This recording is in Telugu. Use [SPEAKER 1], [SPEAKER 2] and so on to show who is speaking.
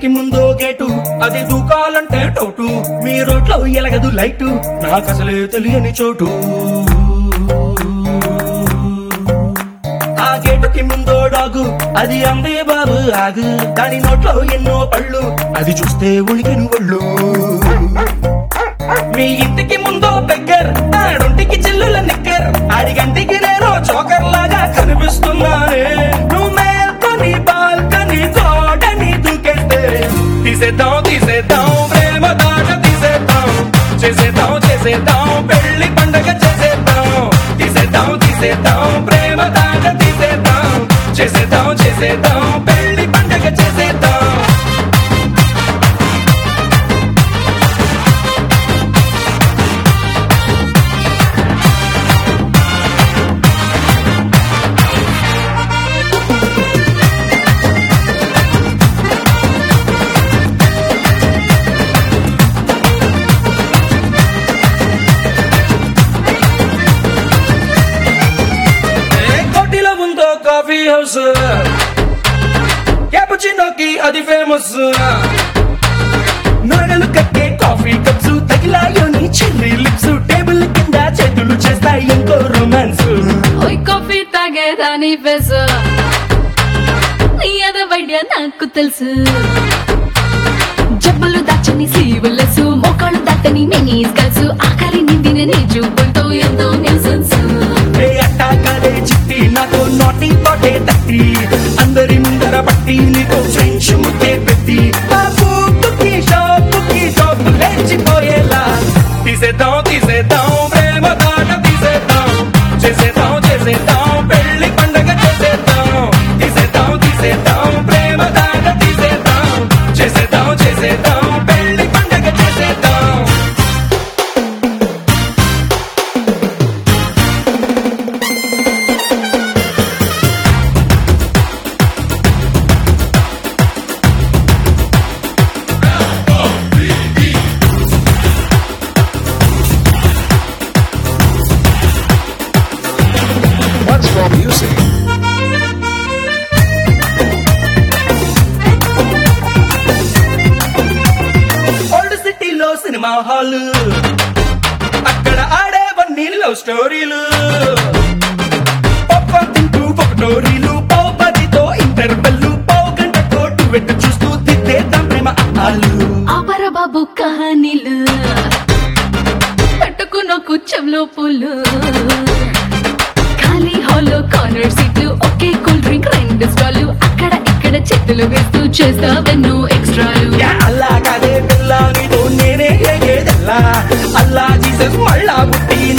[SPEAKER 1] ముందో గేటు అది దూకాలంటే టోటు మీ రోడ్లో ఎలగదు లైటు నాకు అసలే తెలియని చోటు ఆ గేటుకి ముందో డాగు అది అందే బాబు ఆగు దాని నోట్లో ఎన్నో పళ్ళు అది చూస్తే ఉలికిన ఒళ్ళు మీ ఇంటికి ముందో బెగ్గర్ ఆడొంటికి చిల్లుల నిక్కర్ ఆడిగంటికి నేను చోకర్ లాగా కనిపిస్తున్నానే నువ్వు మేల్కొని బాల్కని తోటని దూకేస్తే తీసేద్దాం తీసేద్దాం ప్రేమ దాట తీసేద్దాం చేసేద్దాం చేసేద్దాం పెళ్లి పండగ చేసేద్దాం తీసేద్దాం తీసేద్దాం ప్రేమ దాట తీసేద్దాం చేసేద్దాం చేసేద్దాం పెళ్లి పండగ చేసేద్దాం ఏ కోటిలో ఉందో కాఫీ హౌస్ క్యాపుచినోకి అది ఫేమస్ నగలు కట్టే కాఫీ కప్స్ తగిలాయో నీ చెర్రీ లిప్స్ టేబుల్ కింద చేతులు చేస్తాయి ఇంకో రొమాన్స్
[SPEAKER 2] ఓయ్ కాఫీ తాగేదాని ఫెస్ నీ అద వైద్య నాకు తెలుసు జబ్బులు దాచని సీవులసు మోకాళ్ళు దాటని మినీ స్కల్స్ ఆకలి నిందిన నీ చూపులతో ఎంతో నిల్సన్స్
[SPEAKER 1] ఏ అట్టాకాలే చిట్టి నాతో నోటి తోటే తట్టి అందరి ముందర పట్టి నీతో ఫ్రెంచ్ ముద్దే పెట్టి ఆ పూపుకి షాపుకి షాపు లేచిపోయేలా తీసేద్దాం తీసేద్దాం ప్రేమ దాట తీసేద్దాం చేసేద్దాం చేసేద్దాం పెళ్లి పండగ చేసేద్దాం తీసేద్దాం తీసేద్దాం ప్రేమ దాట తీసేద్దాం చేసేద్దాం చేసేద్దాం పెళ్లి పండగ చేసేద్దాం
[SPEAKER 3] What's for music?
[SPEAKER 1] ఓల్డ్ సిటీలో సినిమా హాల్ అక్కడ ఆడేవన్నీ లవ్ స్టోరీలు పాప్కార్న్ తింటూ పొగటోరీలు పావు పదితో ఇంటర్వెల్లు పావు గంట కోటు వెట్టు చూస్తూ తిట్టేద్దాం ప్రేమ ఆలు
[SPEAKER 2] ఆపర బాబు కహానీలు పట్టుకున్న కుచ్చంలో పూలు ఖాళీ హాల్లో కార్నర్ సీట్లు ఒకే కూల్ డ్రింక్ రెండు స్టాలు అక్కడ ఇక్కడ చేతులు వేస్తూ చేస్తావెన్నో ఎక్స్ట్రాలు
[SPEAKER 1] యా అల్లా కాదే పిల్ల నీతో నేనే ఏదేదల్లా అల్లా జీసస్ మళ్ళా పుట్టి